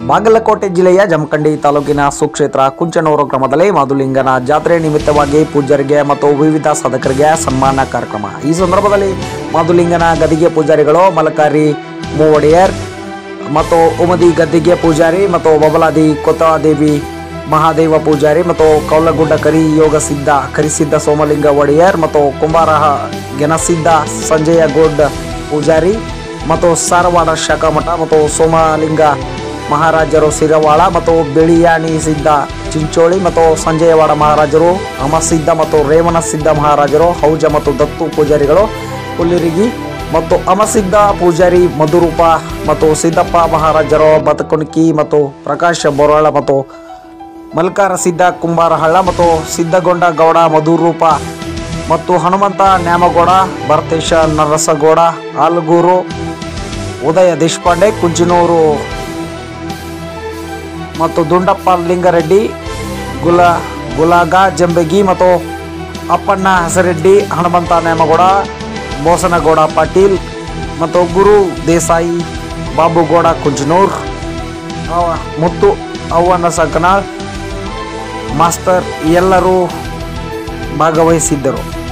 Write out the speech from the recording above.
ಬಾಗಲಕೋಟೆ ಜಿಲ್ಲೆಯ ಜಮಖಂಡಿ ತಾಲೂಕಿನ ಸುಕ್ಷೇತ್ರ ಕುಂಚನೂರು ಗ್ರಾಮದಲ್ಲಿ ಮಾದುಲಿಂಗನ ಜಾತ್ರೆ ನಿಮಿತ್ತವಾಗಿ ಪೂಜಾರಿಗೆ ಮತ್ತು ವಿವಿಧ ಸಾಧಕರಿಗೆ ಸನ್ಮಾನ ಕಾರ್ಯಕ್ರಮ ಈ ಸಂದರ್ಭದಲ್ಲಿ ಮಾದುಲಿಂಗನ ಗದಿಗೆ ಪೂಜಾರಿಗಳು ಮಲಕಾರಿ ಮೂವಡಿಯರ್ ಮತ್ತು ಉಮದಿ ಗದ್ದಿಗೆ ಪೂಜಾರಿ ಮತ್ತು ಬಬಲಾದಿ ಕೊತ್ತದೇವಿ ಮಹಾದೇವ ಪೂಜಾರಿ ಮತ್ತು ಕೌಲಗುಡ್ಡ ಕರಿ ಯೋಗ ಸಿದ್ಧ ಕರಿಸಿದ್ದ ಸೋಮಲಿಂಗ ಒಡೆಯರ್ ಮತ್ತು ಕುಂಬಾರ ಗೆನಸಿದ್ದ ಸಂಜಯ ಗೋಡ್ ಪೂಜಾರಿ ಮತ್ತು ಸಾರವಾಡ ಶಾಖಾಮಠ ಮತ್ತು ಸೋಮಲಿಂಗ ಮಹಾರಾಜರು ಸಿರವಾಳ ಮತ್ತು ಬೆಳಿಯಾಣಿ ಸಿದ್ಧ ಚಿಂಚೋಳಿ ಮತ್ತು ಸಂಜಯವಾಡ ಮಹಾರಾಜರು ಅಮಸಿದ್ಧ ಮತ್ತು ರೇವಣ ಸಿದ್ಧ ಮಹಾರಾಜರು ಹೌಜ ಮತ್ತು ದತ್ತು ಪೂಜಾರಿಗಳು ಹುಲ್ಲಿರಿಗಿ ಮತ್ತು ಅಮಸಿದ್ಧ ಪೂಜಾರಿ ಮಧುರೂಪ ಮತ್ತು ಸಿದ್ದಪ್ಪ ಮಹಾರಾಜರು ಬತಕುಣಿಕಿ ಮತ್ತು ಪ್ರಕಾಶ್ ಬೋರಾಳ ಮತ್ತು ಮಲ್ಕಾರ ಸಿದ್ಧ ಕುಂಬಾರಹಳ್ಳ ಮತ್ತು ಸಿದ್ದಗೊಂಡ ಗೌಡ ಮಧುರೂಪ ಮತ್ತು ಹನುಮಂತ ನ್ಯಾಮಗೌಡ ಭರತೇಶ ನರಸಗೌಡ ಆಲ್ಗೂರು ಉದಯ ದೇಶಪಾಂಡೆ ಕುಂಚಿನೂರು ಮತ್ತು ದುಂಡಪ್ಪ ಲಿಂಗರೆಡ್ಡಿ ಗುಲ ಗುಲಾಗ ಜಂಬಗಿ ಮತ್ತು ಅಪ್ಪಣ್ಣ ಹಸರೆಡ್ಡಿ ಹನುಮಂತ ನೇಮಗೌಡ ಬೋಸನಗೌಡ ಪಾಟೀಲ್ ಮತ್ತು ಗುರು ದೇಸಾಯಿ ಬಾಬುಗೌಡ ಕುಂಜನೂರ್ ಅವ- ಮುತ್ತು ಅವ್ವನ ಸಂಕನಾಳ್ ಮಾಸ್ತರ್ ಎಲ್ಲರೂ ಭಾಗವಹಿಸಿದ್ದರು